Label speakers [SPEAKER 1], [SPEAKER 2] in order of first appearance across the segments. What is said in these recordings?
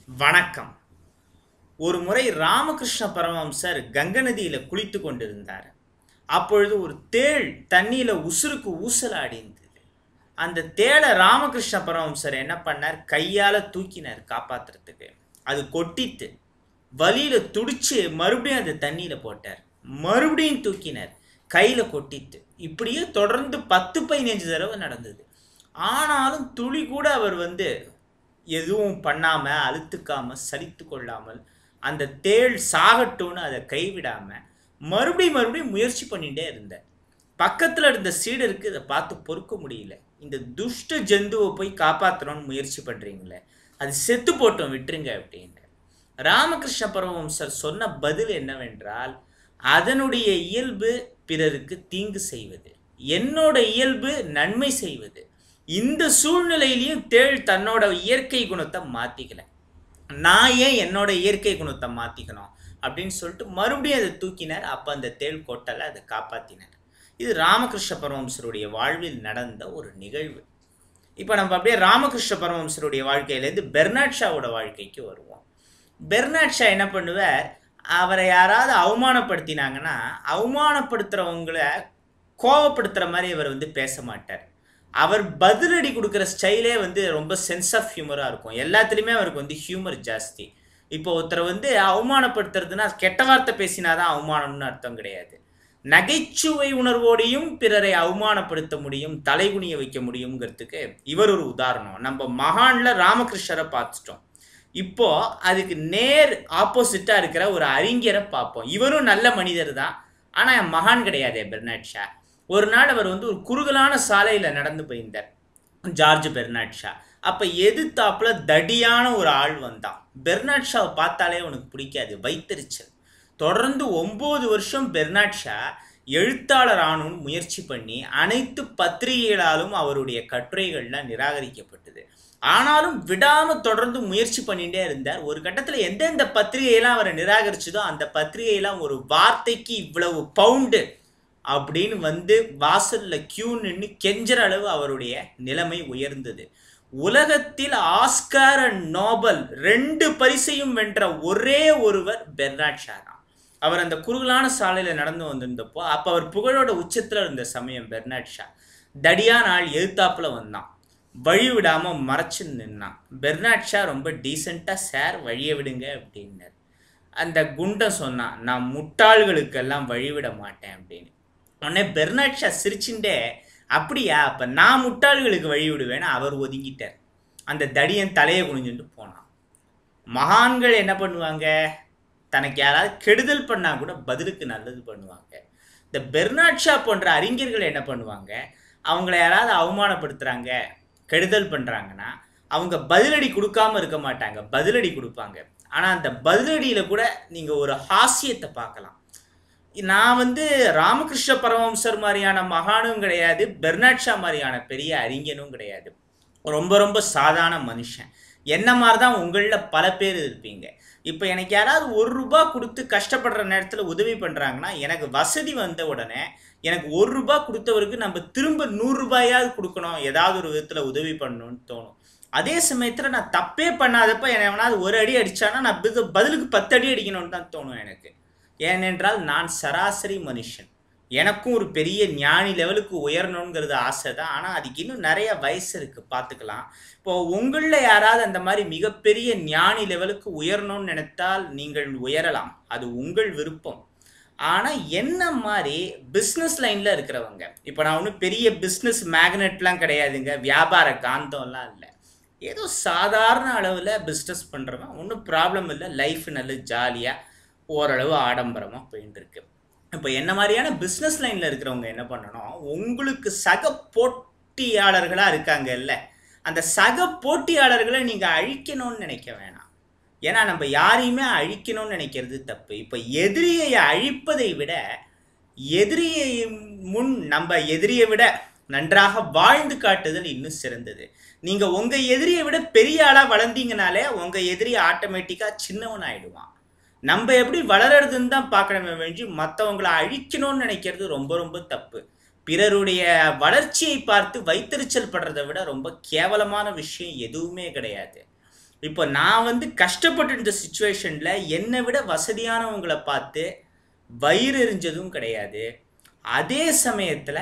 [SPEAKER 1] வணக்கம் ஒரு முறை ராமகிருஷ்ண பரமஹம்சர் கங்கை நதியில குளித்து கொண்டிருந்தார் அப்பொழுது ஒரு தேள் தண்ணியில உசுருக்கு ஊசலாடி இருந்தது அந்த தேளை ராமகிருஷ்ண பரமஹம்சர் என்ன பண்ணார் கையால தூக்கினார் காப்பாத்துறதுக்கு அது கொட்டித்து வலியில துடிச்சு மறுபடியும் அந்த தண்ணியில போட்டார் மறுபடியும் தூக்கினார் கையில கொட்டித்து இப்படியே தொடர்ந்து பத்து பதினஞ்சு தடவை நடந்தது ஆனாலும் துளி கூட அவர் வந்து எதுவும் பண்ணாம அழுத்துக்காம சலித்து கொள்ளாமல் அந்த தேள் சாகட்டும்னு அதை கைவிடாம மறுபடியும் மறுபடியும் முயற்சி பண்ணிட்டே இருந்தார் பக்கத்துல இருந்த சீடருக்கு இதை பார்த்து பொறுக்க முடியல இந்த துஷ்ட ஜந்துவை போய் காப்பாற்றணும்னு முயற்சி பண்றீங்களே அது செத்து போட்டோம் விட்டுருங்க அப்படின்ட்டு ராமகிருஷ்ண பரமஹம்சர் சொன்ன பதில் என்னவென்றால் அதனுடைய இயல்பு பிறருக்கு தீங்கு செய்வது என்னோட இயல்பு நன்மை செய்வது இந்த சூழ்நிலையிலையும் தேள் தன்னோட இயற்கை குணத்தை மாத்திக்கல நான் ஏன் என்னோட இயற்கை குணத்தை மாத்திக்கணும் அப்படின்னு சொல்லிட்டு மறுபடியும் அதை தூக்கினார் அப்ப அந்த தேள் கொட்டலை அதை காப்பாத்தினார் இது ராமகிருஷ்ண பரமஹம்சருடைய வாழ்வில் நடந்த ஒரு நிகழ்வு இப்போ நம்ம அப்படியே ராமகிருஷ்ண பரமஹம்சருடைய வாழ்க்கையிலேருந்து பெர்னாட் ஷாவோட வாழ்க்கைக்கு வருவோம் பெர்னாட் ஷா என்ன பண்ணுவார் அவரை யாராவது அவமானப்படுத்தினாங்கன்னா அவமானப்படுத்துறவங்கள கோவப்படுத்துற மாதிரி அவர் வந்து பேச மாட்டார் அவர் பதிலடி கொடுக்குற ஸ்டைலே வந்து ரொம்ப சென்ஸ் ஆஃப் ஹியூமராக இருக்கும் எல்லாத்துலேயுமே அவருக்கு வந்து ஹியூமர் ஜாஸ்தி இப்போ ஒருத்தரை வந்து அவமானப்படுத்துறதுன்னா கெட்ட வார்த்தை பேசினாதான் அவமானம்னு அர்த்தம் கிடையாது நகைச்சுவை உணர்வோடையும் பிறரை அவமானப்படுத்த முடியும் தலைகுனிய வைக்க முடியுங்கிறதுக்கு இவர் ஒரு உதாரணம் நம்ம மகான்ல ராமகிருஷ்ணரை பார்த்துட்டோம் இப்போ அதுக்கு நேர் ஆப்போசிட்டா இருக்கிற ஒரு அறிஞரை பார்ப்போம் இவரும் நல்ல மனிதர் தான் ஆனா மகான் கிடையாது பெர்னாட் ஷா ஒரு நாள் அவர் வந்து ஒரு குறுகலான சாலையில நடந்து போயிருந்தார் ஜார்ஜ் பெர்னாட் ஷா அப்ப எதிர்த்தாப்புல தடியான ஒரு ஆள் வந்தான் பெர்னாட் ஷாவை பார்த்தாலே உனக்கு பிடிக்காது வைத்தறிச்சல் தொடர்ந்து ஒன்பது வருஷம் பெர்னாட் ஷா எழுத்தாளர் ஆணும்னு முயற்சி பண்ணி அனைத்து பத்திரிகைகளாலும் அவருடைய கட்டுரைகள்லாம் நிராகரிக்கப்பட்டது ஆனாலும் விடாம தொடர்ந்து முயற்சி பண்ணிட்டே இருந்தார் ஒரு கட்டத்துல எந்தெந்த பத்திரிகையெல்லாம் அவரை நிராகரிச்சதோ அந்த பத்திரிகையெல்லாம் ஒரு வார்த்தைக்கு இவ்வளவு பவுண்டு அப்படின்னு வந்து வாசல்ல கியூ நின்று கெஞ்சற அளவு அவருடைய நிலைமை உயர்ந்தது உலகத்தில் ஆஸ்கார் அண்ட் நோபல் ரெண்டு பரிசையும் வென்ற ஒரே ஒருவர் பெர்னாட் ஷா தான் அவர் அந்த குறுகலான சாலையில நடந்து வந்திருந்தப்போ அப்ப அவர் புகழோட உச்சத்துல இருந்த சமயம் பெர்னாட் ஷா தடியான ஆள் எழுத்தாப்புல வந்தான் வழி விடாம மறைச்சு நின்னான் பெர்னாட் ஷா ரொம்ப டீசெண்டா சார் வழியை விடுங்க அப்படின்னார் அந்த குண்டம் சொன்னான் நான் முட்டாள்களுக்கெல்லாம் வழிவிட மாட்டேன் அப்படின்னு உடனே பெர்னாட் ஷா சிரிச்சுட்டே அப்படியா அப்ப நான் முட்டாள்களுக்கு வழி விடுவேன்னு அவர் ஒதுங்கிட்டார் அந்த தடியன் தலையை குனிஞ்சுட்டு போனான் மகான்கள் என்ன பண்ணுவாங்க தனக்கு யாராவது கெடுதல் பண்ணா கூட பதிலுக்கு நல்லது பண்ணுவாங்க இந்த பெர்னாட் ஷா போன்ற அறிஞர்கள் என்ன பண்ணுவாங்க அவங்கள யாராவது அவமானப்படுத்துறாங்க கெடுதல் பண்றாங்கன்னா அவங்க பதிலடி கொடுக்காம இருக்க மாட்டாங்க பதிலடி கொடுப்பாங்க ஆனா அந்த பதிலடியில கூட நீங்க ஒரு ஹாஸ்யத்தை பார்க்கலாம் நான் வந்து ராமகிருஷ்ண பரமஹம்சர் மாதிரியான மகானும் கிடையாது பெர்னாட் ஷா மாதிரியான பெரிய அறிஞனும் கிடையாது ரொம்ப ரொம்ப சாதாரண மனுஷன் என்ன மாதிரி தான் உங்களில் பல பேர் இருப்பீங்க இப்போ எனக்கு யாராவது ஒரு ரூபா கொடுத்து கஷ்டப்படுற நேரத்தில் உதவி பண்ணுறாங்கன்னா எனக்கு வசதி வந்த உடனே எனக்கு ஒரு ரூபா கொடுத்தவருக்கு நம்ம திரும்ப நூறு ரூபாயாவது கொடுக்கணும் ஏதாவது ஒரு விதத்தில் உதவி பண்ணணும்னு தோணும் அதே சமயத்தில் நான் தப்பே பண்ணாதப்ப என்னை எவனாவது ஒரு அடி அடித்தானா நான் பதில் பதிலுக்கு பத்து அடி அடிக்கணும்னு தான் தோணும் எனக்கு ஏனென்றால் நான் சராசரி மனுஷன் எனக்கும் ஒரு பெரிய ஞானி லெவலுக்கு உயரணுங்கிறது ஆசை தான் ஆனால் அதுக்கு இன்னும் நிறைய வயசு இருக்குது பார்த்துக்கலாம் இப்போ உங்களில் யாராவது அந்த மாதிரி மிகப்பெரிய ஞானி லெவலுக்கு உயரணும்னு நினைத்தால் நீங்கள் உயரலாம் அது உங்கள் விருப்பம் ஆனால் என்ன மாதிரி பிஸ்னஸ் லைனில் இருக்கிறவங்க இப்போ நான் ஒன்றும் பெரிய பிஸ்னஸ் மேக்னெட்லாம் கிடையாதுங்க வியாபார காந்தம்லாம் இல்லை ஏதோ சாதாரண அளவில் பிஸ்னஸ் பண்ணுறவன் ஒன்றும் ப்ராப்ளம் இல்லை லைஃப் நல்ல ஜாலியாக ஓரளவு ஆடம்பரமாக போயிட்டு இருக்கு இப்போ என்ன மாதிரியான பிஸ்னஸ் லைனில் இருக்கிறவங்க என்ன பண்ணணும் உங்களுக்கு சக போட்டியாளர்களாக இருக்காங்க இல்லை அந்த சக போட்டியாளர்களை நீங்கள் அழிக்கணும்னு நினைக்க வேணாம் ஏன்னா நம்ம யாரையுமே அழிக்கணும்னு நினைக்கிறது தப்பு இப்போ எதிரியை அழிப்பதை விட எதிரியை முன் நம்ம எதிரியை விட நன்றாக வாழ்ந்து காட்டுதல் இன்னும் சிறந்தது நீங்க உங்க எதிரியை விட பெரிய ஆளா வளர்ந்தீங்கனாலே உங்க எதிரி ஆட்டோமேட்டிக்கா சின்னவன் ஆயிடுவான் நம்ம எப்படி வளர்றதுன்னு தான் பார்க்கணுமே வேண்டி மற்றவங்களை அழிக்கணும்னு நினைக்கிறது ரொம்ப ரொம்ப தப்பு பிறருடைய வளர்ச்சியை பார்த்து வைத்தறிச்சல் படுறதை விட ரொம்ப கேவலமான விஷயம் எதுவுமே கிடையாது இப்போ நான் வந்து கஷ்டப்பட்டு இருந்த சுச்சுவேஷனில் என்னை விட வசதியானவங்களை பார்த்து வயிறு எரிஞ்சதும் கிடையாது அதே சமயத்தில்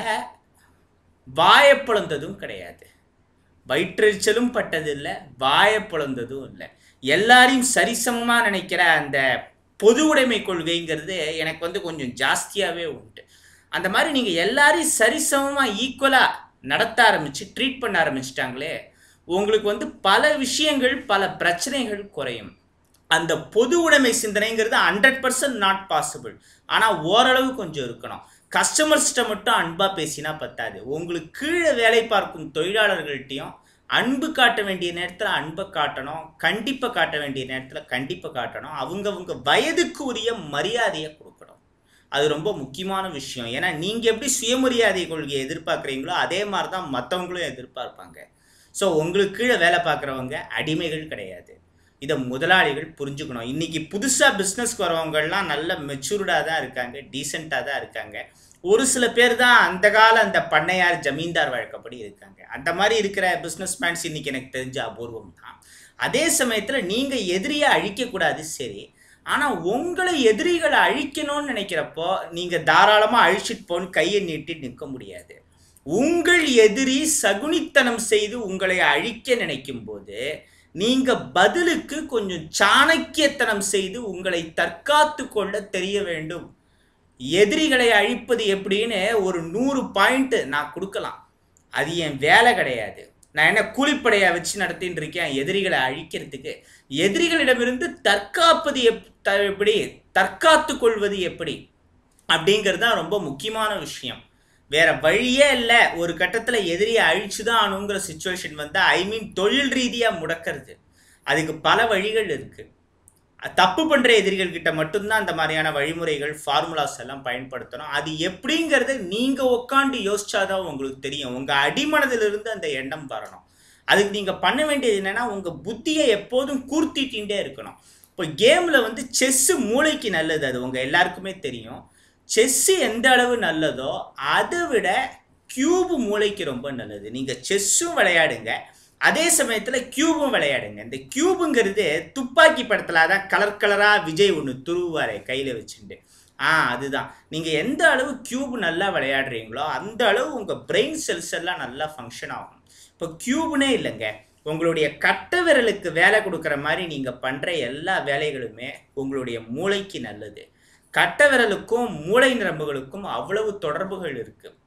[SPEAKER 1] வாயை பிளந்ததும் கிடையாது வயிற்றெரிச்சலும் பட்டதில்லை வாயை பிளந்ததும் இல்லை எல்லாரையும் சரிசமமாக நினைக்கிற அந்த பொது உடைமை கொள்கைங்கிறது எனக்கு வந்து கொஞ்சம் ஜாஸ்தியாகவே உண்டு அந்த மாதிரி நீங்கள் எல்லாரையும் சரிசமமாக ஈக்குவலாக நடத்த ஆரம்பித்து ட்ரீட் பண்ண ஆரம்பிச்சிட்டாங்களே உங்களுக்கு வந்து பல விஷயங்கள் பல பிரச்சனைகள் குறையும் அந்த பொது உடைமை சிந்தனைங்கிறது ஹண்ட்ரட் பர்சன்ட் நாட் பாசிபிள் ஆனால் ஓரளவு கொஞ்சம் இருக்கணும் கஸ்டமர்ஸ்கிட்ட மட்டும் அன்பாக பேசினா பத்தாது உங்களுக்கு கீழே வேலை பார்க்கும் தொழிலாளர்கள்ட்டையும் அன்பு காட்ட வேண்டிய நேரத்தில் அன்பை காட்டணும் கண்டிப்பை காட்ட வேண்டிய நேரத்தில் கண்டிப்பை காட்டணும் அவங்கவுங்க வயதுக்கு உரிய மரியாதையை கொடுக்கணும் அது ரொம்ப முக்கியமான விஷயம் ஏன்னா நீங்கள் எப்படி சுயமரியாதை கொள்கையை எதிர்பார்க்குறீங்களோ அதே மாதிரி தான் மற்றவங்களும் எதிர்பார்ப்பாங்க ஸோ உங்களுக்கு கீழே வேலை பார்க்குறவங்க அடிமைகள் கிடையாது இதை முதலாளிகள் புரிஞ்சுக்கணும் இன்னைக்கு புதுசாக பிஸ்னஸ்க்கு வரவங்கள்லாம் நல்ல மெச்சூர்டாக தான் இருக்காங்க டீசெண்டாக தான் இருக்காங்க ஒரு சில பேர் தான் அந்த கால அந்த பண்ணையார் ஜமீன்தார் வழக்கப்படி இருக்காங்க அந்த மாதிரி இருக்கிற பிஸ்னஸ் மேன்ஸ் இன்னைக்கு எனக்கு தெரிஞ்ச அபூர்வம் தான் அதே சமயத்தில் நீங்கள் எதிரியை அழிக்கக்கூடாது சரி ஆனால் உங்களை எதிரிகளை அழிக்கணும்னு நினைக்கிறப்போ நீங்கள் தாராளமாக அழிச்சிட்டு போன்னு கையை நீட்டி நிற்க முடியாது உங்கள் எதிரி சகுனித்தனம் செய்து உங்களை அழிக்க நினைக்கும் போது நீங்க பதிலுக்கு கொஞ்சம் சாணக்கியத்தனம் செய்து உங்களை தற்காத்து கொள்ள தெரிய வேண்டும் எதிரிகளை அழிப்பது எப்படின்னு ஒரு நூறு பாயிண்ட் நான் கொடுக்கலாம் அது என் வேலை கிடையாது நான் என்ன கூலிப்படையா வச்சு நடத்தின்னு இருக்கேன் எதிரிகளை அழிக்கிறதுக்கு எதிரிகளிடமிருந்து தற்காப்பது எப் த- எப்படி தற்காத்து கொள்வது எப்படி அப்படிங்கிறது தான் ரொம்ப முக்கியமான விஷயம் வேற வழியே இல்லை ஒரு கட்டத்தில் எதிரியை அழிச்சு தான் ஆகணுங்கிற சுச்சுவேஷன் வந்து ஐ மீன் தொழில் ரீதியாக முடக்கிறது அதுக்கு பல வழிகள் இருக்கு தப்பு பண்ற எதிரிகள் கிட்ட மட்டும்தான் அந்த மாதிரியான வழிமுறைகள் ஃபார்முலாஸ் எல்லாம் பயன்படுத்தணும் அது எப்படிங்கிறது நீங்க உட்காந்து யோசிச்சாதான் உங்களுக்கு தெரியும் உங்க அடிமனதிலிருந்து அந்த எண்ணம் வரணும் அதுக்கு நீங்க பண்ண வேண்டியது என்னன்னா உங்க புத்தியை எப்போதும் கூர்த்திட்டே இருக்கணும் இப்போ கேம்ல வந்து செஸ் மூளைக்கு நல்லது அது உங்க எல்லாருக்குமே தெரியும் செஸ் எந்த அளவு நல்லதோ அதை விட கியூப் மூளைக்கு ரொம்ப நல்லது நீங்க செஸ்ஸும் விளையாடுங்க அதே சமயத்தில் கியூபும் விளையாடுங்க இந்த கியூபுங்கிறது துப்பாக்கி படத்தில் அதான் கலர் கலராக விஜய் ஒன்று துருவாரே கையில் வச்சுட்டு ஆ அதுதான் நீங்கள் எந்த அளவு கியூப் நல்லா விளையாடுறீங்களோ அந்த அளவு உங்கள் பிரெயின் செல்ஸ் எல்லாம் நல்லா ஃபங்க்ஷன் ஆகும் இப்போ கியூப்னே இல்லைங்க உங்களுடைய கட்ட விரலுக்கு வேலை கொடுக்குற மாதிரி நீங்கள் பண்ணுற எல்லா வேலைகளுமே உங்களுடைய மூளைக்கு நல்லது கட்ட விரலுக்கும் மூளை நரம்புகளுக்கும் அவ்வளவு தொடர்புகள் இருக்குது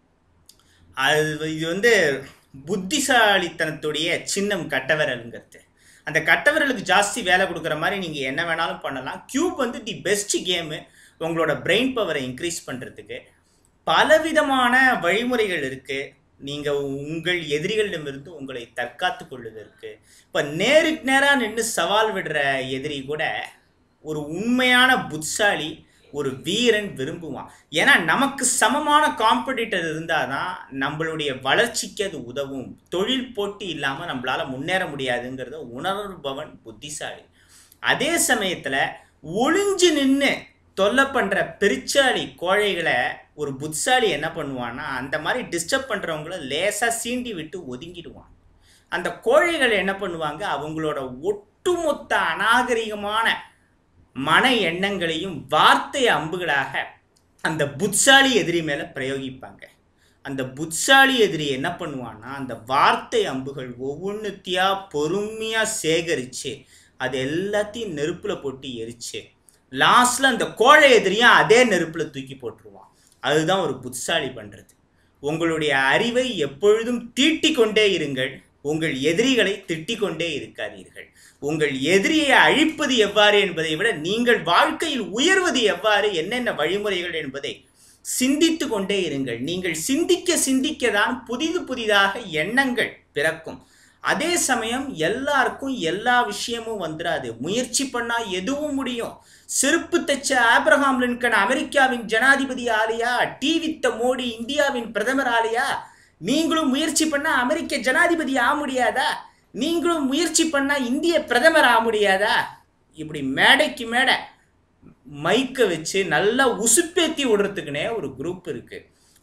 [SPEAKER 1] அது இது வந்து புத்திசாலித்தனத்துடைய சின்னம் கட்டவிரலுங்கிறது அந்த கட்டவிரலுக்கு ஜாஸ்தி வேலை கொடுக்குற மாதிரி நீங்கள் என்ன வேணாலும் பண்ணலாம் கியூப் வந்து தி பெஸ்ட் கேமு உங்களோட பிரெயின் பவரை இன்க்ரீஸ் பண்ணுறதுக்கு பலவிதமான வழிமுறைகள் இருக்குது நீங்கள் உங்கள் எதிரிகளிடமிருந்து உங்களை தற்காத்து கொள்வதற்கு இப்போ நேருக்கு நேராக நின்று சவால் விடுற எதிரி கூட ஒரு உண்மையான புட்சாலி ஒரு வீரன் விரும்புவான் ஏன்னா நமக்கு சமமான காம்படிட்டர் இருந்தால் தான் நம்மளுடைய வளர்ச்சிக்கு அது உதவும் தொழில் போட்டி இல்லாமல் நம்மளால முன்னேற முடியாதுங்கிறத உணர்பவன் புத்திசாலி அதே சமயத்தில் ஒளிஞ்சு நின்று தொல்லை பண்ணுற பெருச்சாளி கோழைகளை ஒரு புட்சாலி என்ன பண்ணுவான்னா அந்த மாதிரி டிஸ்டர்ப் பண்ணுறவங்கள லேசாக சீண்டி விட்டு ஒதுங்கிடுவான் அந்த கோழைகள் என்ன பண்ணுவாங்க அவங்களோட ஒட்டுமொத்த அநாகரிகமான மன எண்ணங்களையும் வார்த்தை அம்புகளாக அந்த புட்சாலி எதிரி மேலே பிரயோகிப்பாங்க அந்த புட்சாலி எதிரி என்ன பண்ணுவான்னா அந்த வார்த்தை அம்புகள் ஒவ்வொன்றுத்தையா பொறுமையாக சேகரித்து அது எல்லாத்தையும் நெருப்பில் போட்டு எரிச்சு லாஸ்ட்டில் அந்த கோழை எதிரியும் அதே நெருப்பில் தூக்கி போட்டுருவான் அதுதான் ஒரு புட்சாலி பண்ணுறது உங்களுடைய அறிவை எப்பொழுதும் தீட்டிக் கொண்டே இருங்கள் உங்கள் எதிரிகளை திட்டிக் கொண்டே இருக்காதீர்கள் உங்கள் எதிரியை அழிப்பது எவ்வாறு என்பதை விட நீங்கள் வாழ்க்கையில் உயர்வது எவ்வாறு என்னென்ன வழிமுறைகள் என்பதை சிந்தித்து கொண்டே இருங்கள் நீங்கள் சிந்திக்க சிந்திக்க தான் புதிது புதிதாக எண்ணங்கள் பிறக்கும் அதே சமயம் எல்லாருக்கும் எல்லா விஷயமும் வந்துடாது முயற்சி பண்ணா எதுவும் முடியும் செருப்பு தைச்ச ஆப்ரஹாம் லின்கன் அமெரிக்காவின் ஜனாதிபதி ஆலியா டீ வித்த மோடி இந்தியாவின் பிரதமர் ஆலியா நீங்களும் முயற்சி பண்ணா அமெரிக்க ஜனாதிபதி ஆக முடியாதா நீங்களும் முயற்சி பண்ணா இந்திய பிரதமர் ஆக முடியாதா இப்படி மேடைக்கு மேடை மைக்கை வச்சு நல்லா உசுப்பேத்தி விடுறதுக்குனே ஒரு குரூப் இருக்கு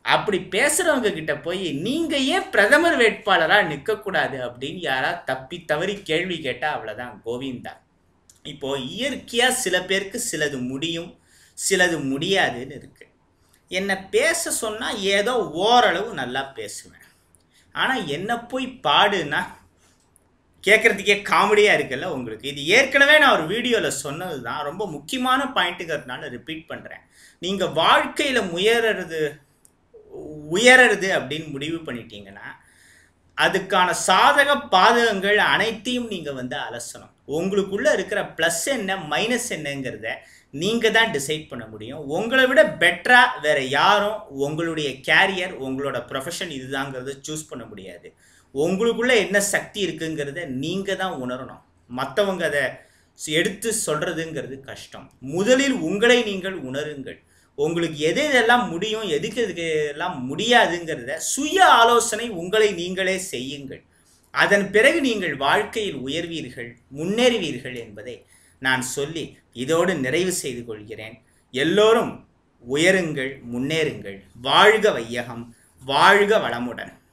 [SPEAKER 1] அப்படி பேசுறவங்க கிட்ட போய் நீங்க ஏன் பிரதமர் வேட்பாளரா நிற்கக்கூடாது அப்படின்னு யாரா தப்பி தவறி கேள்வி கேட்டா அவ்வளவுதான் கோவிந்தா இப்போ இயற்கையா சில பேருக்கு சிலது முடியும் சிலது முடியாதுன்னு இருக்கு என்னை பேச சொன்னா ஏதோ ஓரளவு நல்லா பேசுவேன் ஆனா என்ன போய் பாடுனா கேட்குறதுக்கே காமெடியாக இருக்குல்ல உங்களுக்கு இது ஏற்கனவே நான் ஒரு வீடியோவில் சொன்னது தான் ரொம்ப முக்கியமான பாயிண்ட்டுங்கிறதுனால ரிப்பீட் பண்ணுறேன் நீங்கள் வாழ்க்கையில் முயறது உயரறது அப்படின்னு முடிவு பண்ணிட்டீங்கன்னா அதுக்கான சாதக பாதகங்கள் அனைத்தையும் நீங்கள் வந்து அலசணும் உங்களுக்குள்ளே இருக்கிற ப்ளஸ் என்ன மைனஸ் என்னங்கிறத நீங்கள் தான் டிசைட் பண்ண முடியும் உங்களை விட பெட்டராக வேற யாரும் உங்களுடைய கேரியர் உங்களோட ப்ரொஃபஷன் இதுதாங்கிறத சூஸ் பண்ண முடியாது உங்களுக்குள்ள என்ன சக்தி இருக்குங்கிறத நீங்கள் தான் உணரணும் மற்றவங்க அதை எடுத்து சொல்கிறதுங்கிறது கஷ்டம் முதலில் உங்களை நீங்கள் உணருங்கள் உங்களுக்கு எது எதெல்லாம் முடியும் எதுக்கு எதுக்கு எல்லாம் முடியாதுங்கிறத சுய ஆலோசனை உங்களை நீங்களே செய்யுங்கள் அதன் பிறகு நீங்கள் வாழ்க்கையில் உயர்வீர்கள் முன்னேறுவீர்கள் என்பதை நான் சொல்லி இதோடு நிறைவு செய்து கொள்கிறேன் எல்லோரும் உயருங்கள் முன்னேறுங்கள் வாழ்க வையகம் வாழ்க வளமுடன்